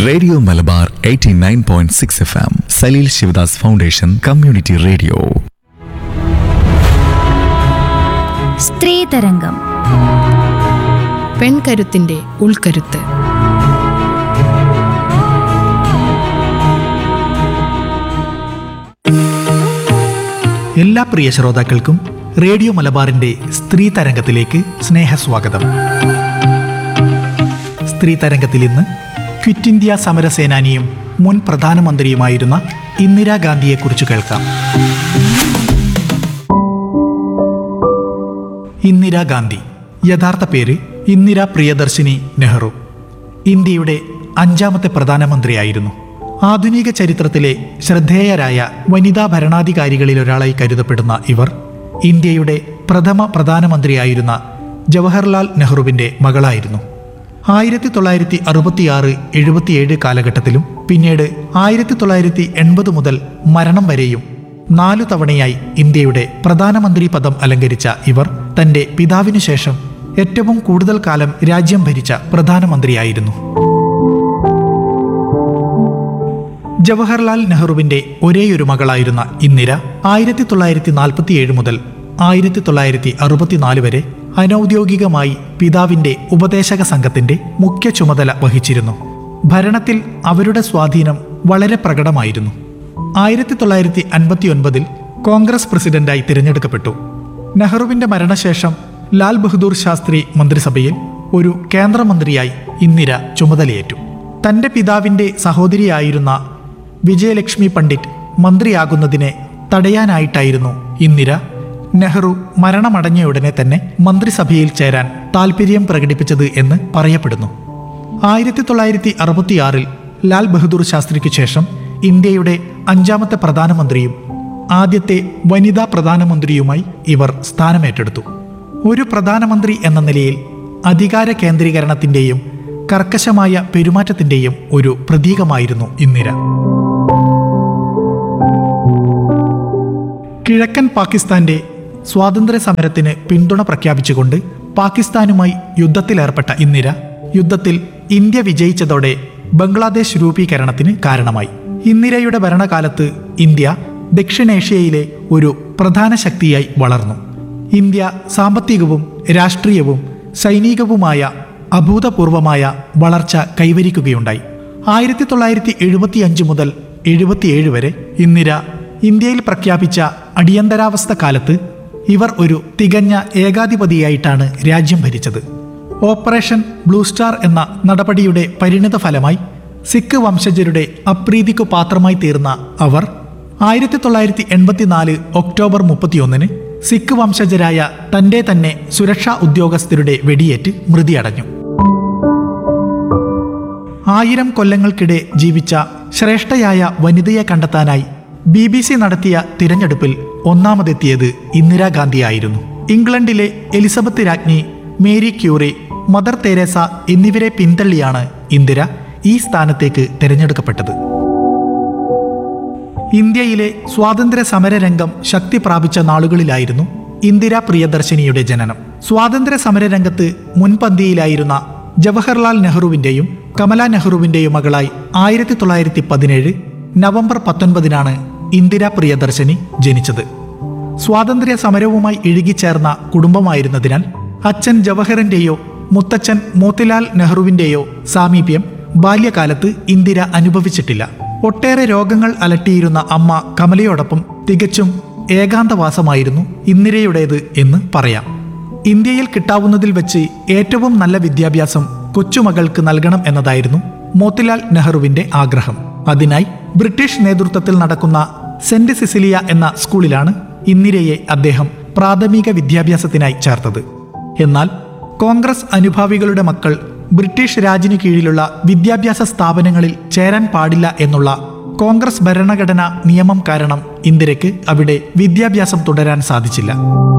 radio Malabar 89.6 F M Saleel Sivadas foundation community radio സ്ത്രീതരംഗം പെൺകരുത്തിന്റെ ഉൾക്കരുത്ത് എല്ലാ പ്രിയ ശ്രോതാക്കൾക്കും റേഡിയോ മലബാറിന്റെ സ്ത്രീ തരംഗത്തിലേക്ക് സ്നേഹസ്വാഗതം സ്ത്രീ തരംഗത്തിൽ ഇന്ന് ക്വിറ്റ് ഇന്ത്യ സമരസേനാനിയും മുൻ പ്രധാനമന്ത്രിയുമായിരുന്ന ഇന്ദിരാഗാന്ധിയെക്കുറിച്ച് കേൾക്കാം ഇന്ദിരാഗാന്ധി യഥാർത്ഥ പേര് ഇന്ദിര പ്രിയദർശിനി നെഹ്റു ഇന്ത്യയുടെ അഞ്ചാമത്തെ പ്രധാനമന്ത്രിയായിരുന്നു ആധുനിക ചരിത്രത്തിലെ ശ്രദ്ധേയരായ വനിതാ ഭരണാധികാരികളിൽ ഒരാളായി കരുതപ്പെടുന്ന ഇവർ ഇന്ത്യയുടെ പ്രഥമ പ്രധാനമന്ത്രിയായിരുന്ന ജവഹർലാൽ നെഹ്റുവിന്റെ മകളായിരുന്നു ആയിരത്തി തൊള്ളായിരത്തി അറുപത്തിയാറ് എഴുപത്തിയേഴ് കാലഘട്ടത്തിലും പിന്നീട് ആയിരത്തി തൊള്ളായിരത്തി എൺപത് മുതൽ മരണം വരെയും നാലു തവണയായി ഇന്ത്യയുടെ പ്രധാനമന്ത്രി പദം അലങ്കരിച്ച ഇവർ തന്റെ പിതാവിനു ശേഷം ഏറ്റവും കൂടുതൽ കാലം രാജ്യം ഭരിച്ച പ്രധാനമന്ത്രിയായിരുന്നു ജവഹർലാൽ നെഹ്റുവിന്റെ ഒരേയൊരു മകളായിരുന്ന ഇന്ദിര ആയിരത്തി തൊള്ളായിരത്തി നാൽപ്പത്തിയേഴ് മുതൽ ആയിരത്തി തൊള്ളായിരത്തി അറുപത്തിനാല് വരെ അനൌദ്യോഗികമായി പിതാവിന്റെ ഉപദേശക സംഘത്തിന്റെ മുഖ്യ ചുമതല വഹിച്ചിരുന്നു ഭരണത്തിൽ അവരുടെ സ്വാധീനം വളരെ പ്രകടമായിരുന്നു ആയിരത്തി തൊള്ളായിരത്തി അൻപത്തി ഒൻപതിൽ കോൺഗ്രസ് പ്രസിഡന്റായി തിരഞ്ഞെടുക്കപ്പെട്ടു നെഹ്റുവിന്റെ മരണശേഷം ലാൽ ബഹദൂർ ശാസ്ത്രി മന്ത്രിസഭയിൽ ഒരു കേന്ദ്രമന്ത്രിയായി ഇന്ദിര ചുമതലയേറ്റു തന്റെ പിതാവിന്റെ സഹോദരിയായിരുന്ന വിജയലക്ഷ്മി പണ്ഡിറ്റ് മന്ത്രിയാകുന്നതിനെ തടയാനായിട്ടായിരുന്നു ഇന്ദിര നെഹ്റു മരണമടഞ്ഞയുടനെ തന്നെ മന്ത്രിസഭയിൽ ചേരാൻ താൽപ്പര്യം പ്രകടിപ്പിച്ചത് എന്ന് പറയപ്പെടുന്നു ആയിരത്തി തൊള്ളായിരത്തി അറുപത്തിയാറിൽ ലാൽ ബഹദൂർ ശാസ്ത്രിക്ക് ശേഷം ഇന്ത്യയുടെ അഞ്ചാമത്തെ പ്രധാനമന്ത്രിയും ആദ്യത്തെ വനിതാ പ്രധാനമന്ത്രിയുമായി ഇവർ സ്ഥാനമേറ്റെടുത്തു ഒരു പ്രധാനമന്ത്രി എന്ന നിലയിൽ അധികാര കേന്ദ്രീകരണത്തിന്റെയും കർക്കശമായ പെരുമാറ്റത്തിന്റെയും ഒരു പ്രതീകമായിരുന്നു ഇന്ദിര കിഴക്കൻ പാകിസ്ഥാന്റെ സ്വാതന്ത്ര്യ സമരത്തിന് പിന്തുണ പ്രഖ്യാപിച്ചുകൊണ്ട് പാകിസ്ഥാനുമായി യുദ്ധത്തിലേർപ്പെട്ട ഇന്ദിര യുദ്ധത്തിൽ ഇന്ത്യ വിജയിച്ചതോടെ ബംഗ്ലാദേശ് രൂപീകരണത്തിന് കാരണമായി ഇന്ദിരയുടെ ഭരണകാലത്ത് ഇന്ത്യ ദക്ഷിണേഷ്യയിലെ ഒരു പ്രധാന ശക്തിയായി വളർന്നു ഇന്ത്യ സാമ്പത്തികവും രാഷ്ട്രീയവും സൈനികവുമായ അഭൂതപൂർവമായ വളർച്ച കൈവരിക്കുകയുണ്ടായി ആയിരത്തി തൊള്ളായിരത്തി എഴുപത്തിയഞ്ച് മുതൽ എഴുപത്തിയേഴ് വരെ ഇന്ദിര ഇന്ത്യയിൽ പ്രഖ്യാപിച്ച അടിയന്തരാവസ്ഥ കാലത്ത് ഇവർ ഒരു തികഞ്ഞ ഏകാധിപതിയായിട്ടാണ് രാജ്യം ഭരിച്ചത് ഓപ്പറേഷൻ ബ്ലൂ സ്റ്റാർ എന്ന നടപടിയുടെ പരിണിത ഫലമായി സിഖ് വംശജരുടെ അപ്രീതിക്കു പാത്രമായി തീർന്ന അവർ ആയിരത്തി തൊള്ളായിരത്തി എൺപത്തിനാല് ഒക്ടോബർ മുപ്പത്തിയൊന്നിന് സിഖ് വംശജരായ തന്റെ തന്നെ സുരക്ഷാ ഉദ്യോഗസ്ഥരുടെ വെടിയേറ്റ് മൃതിയടഞ്ഞു ആയിരം കൊല്ലങ്ങൾക്കിടെ ജീവിച്ച ശ്രേഷ്ഠയായ വനിതയെ കണ്ടെത്താനായി ബി ബി സി നടത്തിയ തിരഞ്ഞെടുപ്പിൽ ഒന്നാമതെത്തിയത് ഇന്ദിരാഗാന്ധിയായിരുന്നു ഇംഗ്ലണ്ടിലെ എലിസബത്ത് രാജ്ഞി മേരി ക്യൂറി മദർ തെരേസ എന്നിവരെ പിന്തള്ളിയാണ് ഇന്ദിര ഈ സ്ഥാനത്തേക്ക് തിരഞ്ഞെടുക്കപ്പെട്ടത് ഇന്ത്യയിലെ സ്വാതന്ത്ര്യ സമരരംഗം ശക്തി പ്രാപിച്ച നാളുകളിലായിരുന്നു ഇന്ദിര പ്രിയദർശിനിയുടെ ജനനം സ്വാതന്ത്ര്യ സമരരംഗത്ത് മുൻപന്തിയിലായിരുന്ന ജവഹർലാൽ നെഹ്റുവിന്റെയും കമല നെഹ്റുവിന്റെയും മകളായി ആയിരത്തി തൊള്ളായിരത്തി പതിനേഴ് നവംബർ പത്തൊൻപതിനാണ് ഇന്ദിര പ്രിയദർശിനി ജനിച്ചത് സ്വാതന്ത്ര്യ സമരവുമായി ഇഴുകിച്ചേർന്ന കുടുംബമായിരുന്നതിനാൽ അച്ഛൻ ജവഹറിന്റെയോ മുത്തച്ഛൻ മോത്തിലാൽ നെഹ്റുവിന്റെയോ സാമീപ്യം ബാല്യകാലത്ത് ഇന്ദിര അനുഭവിച്ചിട്ടില്ല ഒട്ടേറെ രോഗങ്ങൾ അലട്ടിയിരുന്ന അമ്മ കമലയോടൊപ്പം തികച്ചും ഏകാന്തവാസമായിരുന്നു ഇന്ദിരയുടേത് എന്ന് പറയാം ഇന്ത്യയിൽ കിട്ടാവുന്നതിൽ വെച്ച് ഏറ്റവും നല്ല വിദ്യാഭ്യാസം കൊച്ചുമകൾക്ക് നൽകണം എന്നതായിരുന്നു മോത്തിലാൽ നെഹ്റുവിന്റെ ആഗ്രഹം അതിനായി ബ്രിട്ടീഷ് നേതൃത്വത്തിൽ നടക്കുന്ന സെന്റ് സിസിലിയ എന്ന സ്കൂളിലാണ് ഇന്ദിരയെ അദ്ദേഹം പ്രാഥമിക വിദ്യാഭ്യാസത്തിനായി ചേർത്തത് എന്നാൽ കോൺഗ്രസ് അനുഭാവികളുടെ മക്കൾ ബ്രിട്ടീഷ് രാജിനു കീഴിലുള്ള വിദ്യാഭ്യാസ സ്ഥാപനങ്ങളിൽ ചേരാൻ പാടില്ല എന്നുള്ള കോൺഗ്രസ് ഭരണഘടനാ നിയമം കാരണം ഇന്ദിരയ്ക്ക് അവിടെ വിദ്യാഭ്യാസം തുടരാൻ സാധിച്ചില്ല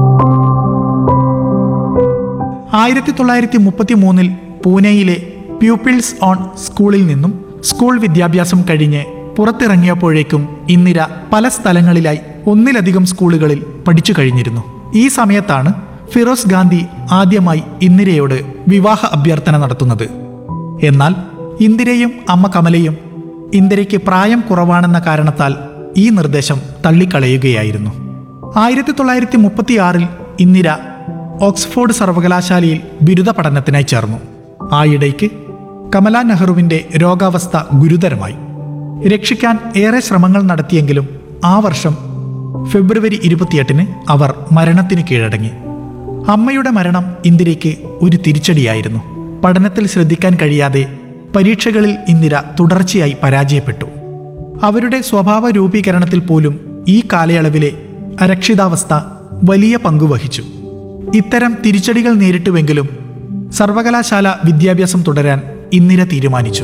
ആയിരത്തി തൊള്ളായിരത്തി മുപ്പത്തി മൂന്നിൽ പൂനെയിലെ പ്യൂപ്പിൾസ് ഓൺ സ്കൂളിൽ നിന്നും സ്കൂൾ വിദ്യാഭ്യാസം കഴിഞ്ഞ് പുറത്തിറങ്ങിയപ്പോഴേക്കും ഇന്ദിര പല സ്ഥലങ്ങളിലായി ഒന്നിലധികം സ്കൂളുകളിൽ പഠിച്ചു കഴിഞ്ഞിരുന്നു ഈ സമയത്താണ് ഫിറോസ് ഗാന്ധി ആദ്യമായി ഇന്ദിരയോട് വിവാഹ അഭ്യർത്ഥന നടത്തുന്നത് എന്നാൽ ഇന്ദിരയും അമ്മ കമലയും ഇന്ദിരയ്ക്ക് പ്രായം കുറവാണെന്ന കാരണത്താൽ ഈ നിർദ്ദേശം തള്ളിക്കളയുകയായിരുന്നു ആയിരത്തി തൊള്ളായിരത്തി മുപ്പത്തിയാറിൽ ഇന്ദിര ഓക്സ്ഫോർഡ് സർവകലാശാലയിൽ ബിരുദ പഠനത്തിനായി ചേർന്നു ആയിടയ്ക്ക് കമല നെഹ്റുവിന്റെ രോഗാവസ്ഥ ഗുരുതരമായി രക്ഷിക്കാൻ ഏറെ ശ്രമങ്ങൾ നടത്തിയെങ്കിലും ആ വർഷം ഫെബ്രുവരി ഇരുപത്തിയെട്ടിന് അവർ മരണത്തിന് കീഴടങ്ങി അമ്മയുടെ മരണം ഇന്ദിരയ്ക്ക് ഒരു തിരിച്ചടിയായിരുന്നു പഠനത്തിൽ ശ്രദ്ധിക്കാൻ കഴിയാതെ പരീക്ഷകളിൽ ഇന്ദിര തുടർച്ചയായി പരാജയപ്പെട്ടു അവരുടെ സ്വഭാവ രൂപീകരണത്തിൽ പോലും ഈ കാലയളവിലെ അരക്ഷിതാവസ്ഥ വലിയ പങ്കുവഹിച്ചു ഇത്തരം തിരിച്ചടികൾ നേരിട്ടുവെങ്കിലും സർവകലാശാല വിദ്യാഭ്യാസം തുടരാൻ ഇന്ദിര തീരുമാനിച്ചു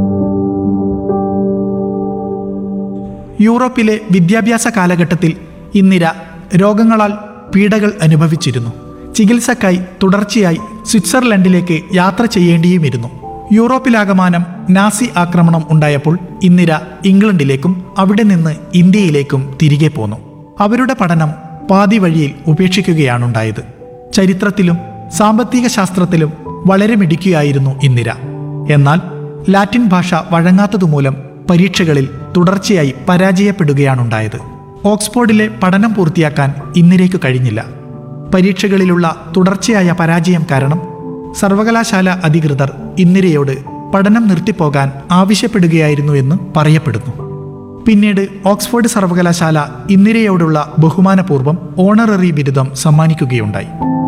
യൂറോപ്പിലെ വിദ്യാഭ്യാസ കാലഘട്ടത്തിൽ ഇന്ദിര രോഗങ്ങളാൽ പീഡകൾ അനുഭവിച്ചിരുന്നു ചികിത്സക്കായി തുടർച്ചയായി സ്വിറ്റ്സർലൻഡിലേക്ക് യാത്ര ചെയ്യേണ്ടിയുമിരുന്നു യൂറോപ്പിലാകമാനം നാസി ആക്രമണം ഉണ്ടായപ്പോൾ ഇന്ദിര ഇംഗ്ലണ്ടിലേക്കും അവിടെ നിന്ന് ഇന്ത്യയിലേക്കും തിരികെ പോന്നു അവരുടെ പഠനം പാതി വഴിയിൽ ഉപേക്ഷിക്കുകയാണുണ്ടായത് ചരിത്രത്തിലും സാമ്പത്തിക ശാസ്ത്രത്തിലും വളരെ മിടുക്കിയായിരുന്നു ഇന്ദിര എന്നാൽ ലാറ്റിൻ ഭാഷ വഴങ്ങാത്തതുമൂലം പരീക്ഷകളിൽ തുടർച്ചയായി പരാജയപ്പെടുകയാണുണ്ടായത് ഓക്സ്ഫോർഡിലെ പഠനം പൂർത്തിയാക്കാൻ ഇന്ദിരയ്ക്ക് കഴിഞ്ഞില്ല പരീക്ഷകളിലുള്ള തുടർച്ചയായ പരാജയം കാരണം സർവകലാശാല അധികൃതർ ഇന്ദിരയോട് പഠനം നിർത്തിപ്പോകാൻ ആവശ്യപ്പെടുകയായിരുന്നു എന്ന് പറയപ്പെടുന്നു പിന്നീട് ഓക്സ്ഫോർഡ് സർവകലാശാല ഇന്ദിരയോടുള്ള ബഹുമാനപൂർവ്വം ഓണററി ബിരുദം സമ്മാനിക്കുകയുണ്ടായി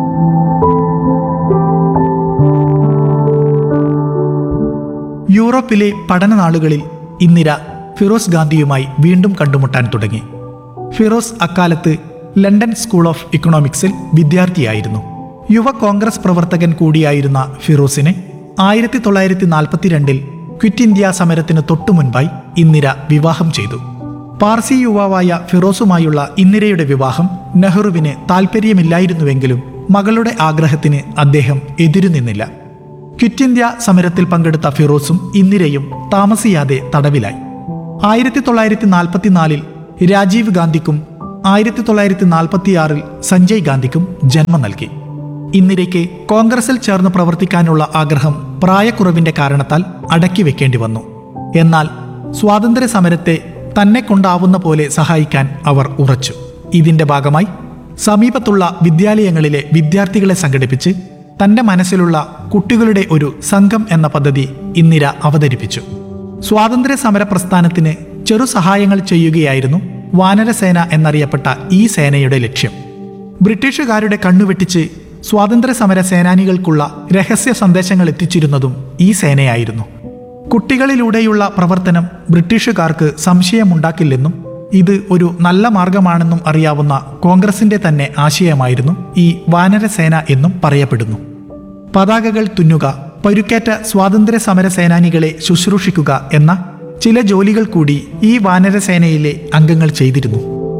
യൂറോപ്പിലെ പഠനനാളുകളിൽ ഇന്ദിര ഫിറോസ് ഗാന്ധിയുമായി വീണ്ടും കണ്ടുമുട്ടാൻ തുടങ്ങി ഫിറോസ് അക്കാലത്ത് ലണ്ടൻ സ്കൂൾ ഓഫ് ഇക്കണോമിക്സിൽ വിദ്യാർത്ഥിയായിരുന്നു യുവ കോൺഗ്രസ് പ്രവർത്തകൻ കൂടിയായിരുന്ന ഫിറോസിനെ ആയിരത്തി തൊള്ളായിരത്തി നാൽപ്പത്തിരണ്ടിൽ ക്വിറ്റ് ഇന്ത്യ സമരത്തിന് തൊട്ടുമുൻപായി ഇന്ദിര വിവാഹം ചെയ്തു പാർസി യുവാവായ ഫിറോസുമായുള്ള ഇന്ദിരയുടെ വിവാഹം നെഹ്റുവിന് താൽപ്പര്യമില്ലായിരുന്നുവെങ്കിലും മകളുടെ ആഗ്രഹത്തിന് അദ്ദേഹം എതിരുനിന്നില്ല ക്വിറ്റ് ഇന്ത്യ സമരത്തിൽ പങ്കെടുത്ത ഫിറോസും ഇന്ദിരയും താമസിയാതെ തടവിലായി ആയിരത്തി തൊള്ളായിരത്തി നാൽപ്പത്തിനാലിൽ രാജീവ് ഗാന്ധിക്കും ആയിരത്തി തൊള്ളായിരത്തി നാൽപ്പത്തിയാറിൽ സഞ്ജയ് ഗാന്ധിക്കും ജന്മം നൽകി ഇന്ദിരയ്ക്ക് കോൺഗ്രസിൽ ചേർന്ന് പ്രവർത്തിക്കാനുള്ള ആഗ്രഹം പ്രായക്കുറവിന്റെ കാരണത്താൽ അടക്കി വെക്കേണ്ടി വന്നു എന്നാൽ സ്വാതന്ത്ര്യ സമരത്തെ തന്നെ കൊണ്ടാവുന്ന പോലെ സഹായിക്കാൻ അവർ ഉറച്ചു ഇതിന്റെ ഭാഗമായി സമീപത്തുള്ള വിദ്യാലയങ്ങളിലെ വിദ്യാർത്ഥികളെ സംഘടിപ്പിച്ച് തന്റെ മനസ്സിലുള്ള കുട്ടികളുടെ ഒരു സംഘം എന്ന പദ്ധതി ഇന്ദിര അവതരിപ്പിച്ചു സ്വാതന്ത്ര്യ സമര പ്രസ്ഥാനത്തിന് ചെറു സഹായങ്ങൾ ചെയ്യുകയായിരുന്നു വാനരസേന എന്നറിയപ്പെട്ട ഈ സേനയുടെ ലക്ഷ്യം ബ്രിട്ടീഷുകാരുടെ കണ്ണുവെട്ടിച്ച് സ്വാതന്ത്ര്യ സമര സേനാനികൾക്കുള്ള രഹസ്യ സന്ദേശങ്ങൾ എത്തിച്ചിരുന്നതും ഈ സേനയായിരുന്നു കുട്ടികളിലൂടെയുള്ള പ്രവർത്തനം ബ്രിട്ടീഷുകാർക്ക് സംശയമുണ്ടാക്കില്ലെന്നും ഇത് ഒരു നല്ല മാർഗമാണെന്നും അറിയാവുന്ന കോൺഗ്രസിന്റെ തന്നെ ആശയമായിരുന്നു ഈ വാനരസേന എന്നും പറയപ്പെടുന്നു പതാകകൾ തുന്നുക പരുക്കേറ്റ സ്വാതന്ത്ര്യ സമര സേനാനികളെ ശുശ്രൂഷിക്കുക എന്ന ചില ജോലികൾ കൂടി ഈ വാനരസേനയിലെ അംഗങ്ങൾ ചെയ്തിരുന്നു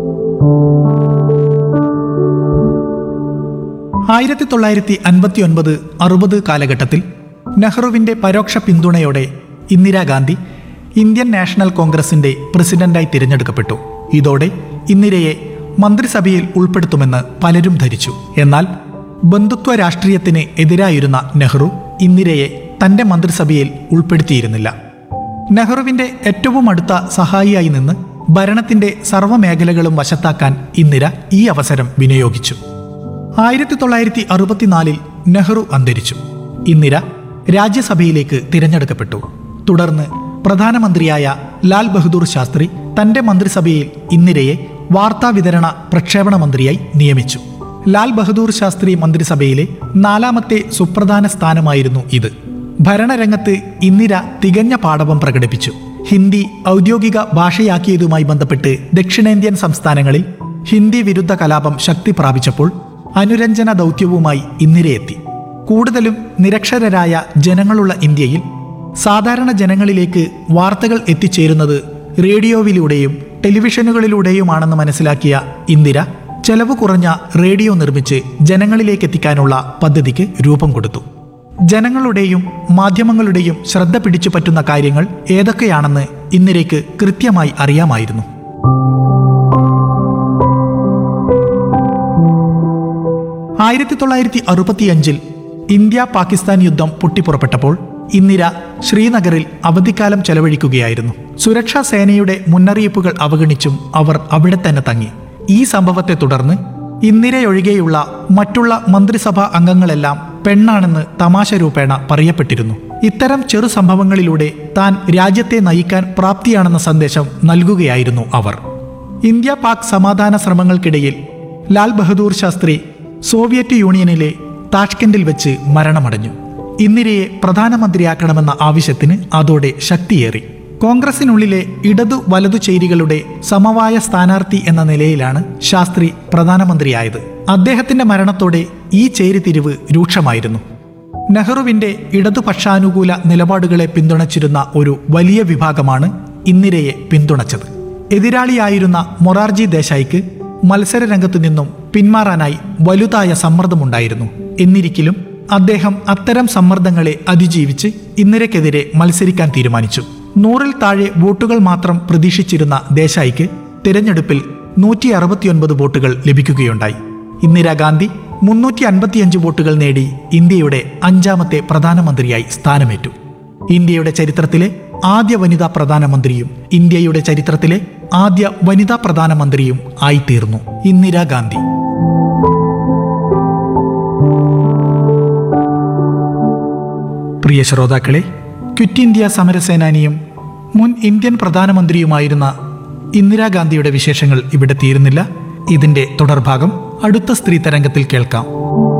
ആയിരത്തി തൊള്ളായിരത്തി അൻപത്തി ഒൻപത് അറുപത് കാലഘട്ടത്തിൽ നെഹ്റുവിന്റെ പരോക്ഷ പിന്തുണയോടെ ഇന്ദിരാഗാന്ധി ഇന്ത്യൻ നാഷണൽ കോൺഗ്രസിന്റെ പ്രസിഡന്റായി തിരഞ്ഞെടുക്കപ്പെട്ടു ഇതോടെ ഇന്ദിരയെ മന്ത്രിസഭയിൽ ഉൾപ്പെടുത്തുമെന്ന് പലരും ധരിച്ചു എന്നാൽ ബന്ധുത്വ രാഷ്ട്രീയത്തിന് എതിരായിരുന്ന നെഹ്റു ഇന്ദിരയെ തന്റെ മന്ത്രിസഭയിൽ ഉൾപ്പെടുത്തിയിരുന്നില്ല നെഹ്റുവിന്റെ ഏറ്റവും അടുത്ത സഹായിയായി നിന്ന് ഭരണത്തിന്റെ സർവ്വമേഖലകളും വശത്താക്കാൻ ഇന്ദിര ഈ അവസരം വിനിയോഗിച്ചു ആയിരത്തി തൊള്ളായിരത്തി അറുപത്തിനാലിൽ നെഹ്റു അന്തരിച്ചു ഇന്ദിര രാജ്യസഭയിലേക്ക് തിരഞ്ഞെടുക്കപ്പെട്ടു തുടർന്ന് പ്രധാനമന്ത്രിയായ ലാൽ ബഹദൂർ ശാസ്ത്രി തന്റെ മന്ത്രിസഭയിൽ ഇന്ദിരയെ വാർത്താവിതരണ പ്രക്ഷേപണ മന്ത്രിയായി നിയമിച്ചു ലാൽ ബഹദൂർ ശാസ്ത്രി മന്ത്രിസഭയിലെ നാലാമത്തെ സുപ്രധാന സ്ഥാനമായിരുന്നു ഇത് ഭരണരംഗത്ത് ഇന്ദിര തികഞ്ഞ പാടവം പ്രകടിപ്പിച്ചു ഹിന്ദി ഔദ്യോഗിക ഭാഷയാക്കിയതുമായി ബന്ധപ്പെട്ട് ദക്ഷിണേന്ത്യൻ സംസ്ഥാനങ്ങളിൽ ഹിന്ദി വിരുദ്ധ കലാപം ശക്തി പ്രാപിച്ചപ്പോൾ അനുരഞ്ജന ദൗത്യവുമായി ഇന്ദിരയെത്തി കൂടുതലും നിരക്ഷരരായ ജനങ്ങളുള്ള ഇന്ത്യയിൽ സാധാരണ ജനങ്ങളിലേക്ക് വാർത്തകൾ എത്തിച്ചേരുന്നത് റേഡിയോവിലൂടെയും ടെലിവിഷനുകളിലൂടെയുമാണെന്ന് മനസ്സിലാക്കിയ ഇന്ദിര ചെലവ് കുറഞ്ഞ റേഡിയോ നിർമ്മിച്ച് ജനങ്ങളിലേക്ക് എത്തിക്കാനുള്ള പദ്ധതിക്ക് രൂപം കൊടുത്തു ജനങ്ങളുടെയും മാധ്യമങ്ങളുടെയും ശ്രദ്ധ പിടിച്ചു പറ്റുന്ന കാര്യങ്ങൾ ഏതൊക്കെയാണെന്ന് ഇന്ദിരയ്ക്ക് കൃത്യമായി അറിയാമായിരുന്നു ആയിരത്തി തൊള്ളായിരത്തി അറുപത്തിയഞ്ചിൽ ഇന്ത്യ പാകിസ്ഥാൻ യുദ്ധം പൊട്ടിപ്പുറപ്പെട്ടപ്പോൾ ഇന്ദിര ശ്രീനഗറിൽ അവധിക്കാലം ചെലവഴിക്കുകയായിരുന്നു സുരക്ഷാ സേനയുടെ മുന്നറിയിപ്പുകൾ അവഗണിച്ചും അവർ അവിടെ തന്നെ തങ്ങി ഈ സംഭവത്തെ തുടർന്ന് ഇന്ദിരയൊഴികെയുള്ള മറ്റുള്ള മന്ത്രിസഭാ അംഗങ്ങളെല്ലാം പെണ്ണാണെന്ന് തമാശ രൂപേണ പറയപ്പെട്ടിരുന്നു ഇത്തരം ചെറു സംഭവങ്ങളിലൂടെ താൻ രാജ്യത്തെ നയിക്കാൻ പ്രാപ്തിയാണെന്ന സന്ദേശം നൽകുകയായിരുന്നു അവർ ഇന്ത്യ പാക് സമാധാന ശ്രമങ്ങൾക്കിടയിൽ ലാൽ ബഹദൂർ ശാസ്ത്രി സോവിയറ്റ് യൂണിയനിലെ താഷ്കെൻഡിൽ വെച്ച് മരണമടഞ്ഞു ഇന്ദിരയെ പ്രധാനമന്ത്രിയാക്കണമെന്ന ആവശ്യത്തിന് അതോടെ ശക്തിയേറി കോൺഗ്രസിനുള്ളിലെ ഇടതു വലതു ചേരികളുടെ സമവായ സ്ഥാനാർത്ഥി എന്ന നിലയിലാണ് ശാസ്ത്രി പ്രധാനമന്ത്രിയായത് അദ്ദേഹത്തിന്റെ മരണത്തോടെ ഈ ചേരിതിരിവ് രൂക്ഷമായിരുന്നു നെഹ്റുവിന്റെ ഇടതുപക്ഷാനുകൂല നിലപാടുകളെ പിന്തുണച്ചിരുന്ന ഒരു വലിയ വിഭാഗമാണ് ഇന്ദിരയെ പിന്തുണച്ചത് എതിരാളിയായിരുന്ന മൊറാർജി ദേശായിക്ക് മത്സര രംഗത്തു നിന്നും പിന്മാറാനായി വലുതായ സമ്മർദ്ദമുണ്ടായിരുന്നു എന്നിരിക്കലും അദ്ദേഹം അത്തരം സമ്മർദ്ദങ്ങളെ അതിജീവിച്ച് ഇന്ദിരക്കെതിരെ മത്സരിക്കാൻ തീരുമാനിച്ചു നൂറിൽ താഴെ വോട്ടുകൾ മാത്രം പ്രതീക്ഷിച്ചിരുന്ന ദേശായിക്ക് തിരഞ്ഞെടുപ്പിൽ നൂറ്റി അറുപത്തിയൊൻപത് വോട്ടുകൾ ലഭിക്കുകയുണ്ടായി ഇന്ദിരാഗാന്ധി മുന്നൂറ്റി അൻപത്തിയഞ്ച് വോട്ടുകൾ നേടി ഇന്ത്യയുടെ അഞ്ചാമത്തെ പ്രധാനമന്ത്രിയായി സ്ഥാനമേറ്റു ഇന്ത്യയുടെ ചരിത്രത്തിലെ ആദ്യ വനിതാ പ്രധാനമന്ത്രിയും ഇന്ത്യയുടെ ചരിത്രത്തിലെ ആദ്യ വനിതാ പ്രധാനമന്ത്രിയും ആയിത്തീർന്നു ഇന്ദിരാഗാന്ധി പ്രിയ ശ്രോതാക്കളെ ക്വിറ്റ് ഇന്ത്യ സമരസേനാനിയും മുൻ ഇന്ത്യൻ പ്രധാനമന്ത്രിയുമായിരുന്ന ഇന്ദിരാഗാന്ധിയുടെ വിശേഷങ്ങൾ ഇവിടെ തീരുന്നില്ല ഇതിന്റെ തുടർഭാഗം അടുത്ത സ്ത്രീ തരംഗത്തിൽ കേൾക്കാം